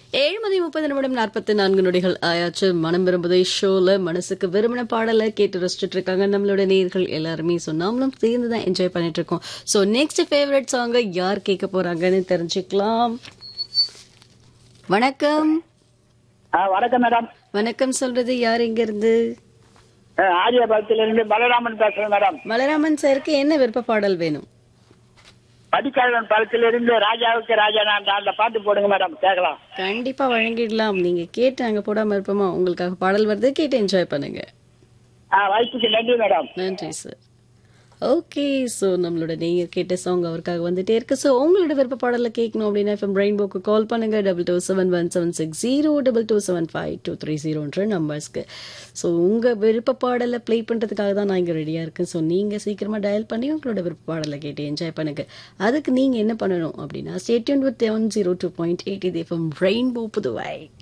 ஏழு மணி முப்பது நிமிடம் நாற்பத்தி நான்கு நொடிகள் ஆயாச்சு மனம் விரும்புதே ஷோல மனசுக்கு விரும்பின பாடலை கேட்டு ரசிச்சுட்டு இருக்காங்க நம்மளோட நேர்கள் எல்லாருமே ஸோ நாமளும் சேர்ந்து தான் என்ஜாய் பண்ணிட்டு இருக்கோம் ஸோ நெக்ஸ்ட் ஃபேவரட் சாங்கை யார் கேட்க போறாங்கன்னு தெரிஞ்சுக்கலாம் வணக்கம் ஆ, வணக்கம் மேடம் வணக்கம் சொல்றது யார் இங்க இருந்து ஆரியபாளத்தில இருந்து பலராமன் பேசுறேன் மேடம் மலராமன் சாருக்கு என்ன விருப்ப பாடல் வேணும் படிக்காதவன் படத்துல இருந்து ராஜாவுக்கு ராஜா நான் அந்த பாட்டு போடுங்க மேடம் கேட்கலாம் கண்டிப்பா வழங்கிடலாம் நீங்க கேட்டு அங்க போடாம இருப்போமா உங்களுக்காக பாடல் வருது கேட்டு என்ஜாய் பண்ணுங்க ஆ, வாய்ப்புக்கு நன்றி மேடம் நன்றி சார் ஓகே ஸோ நம்மளோட நேயர் கேட்ட சாங் அவருக்காக வந்துட்டே இருக்கு ஸோ உங்களோட விருப்ப பாடலை கேட்கணும் அப்படின்னா இப்போ ரெயின்போக்கு கால் பண்ணுங்க double two seven one seven six zero double two seven five two three ஜீரோன்ற நம்பர்ஸ்க்கு ஸோ உங்கள் விருப்ப பாடலை ப்ளே பண்ணுறதுக்காக தான் நான் இங்கே ரெடியாக இருக்கேன் ஸோ நீங்கள் சீக்கிரமாக டயல் பண்ணி உங்களோட விருப்ப பாடலை கேட்டு என்ஜாய் பண்ணுங்க அதுக்கு நீங்கள் என்ன பண்ணணும் அப்படின்னா stay tuned with one zero two point eight இது எஃப்எம் ரெயின்போ புதுவை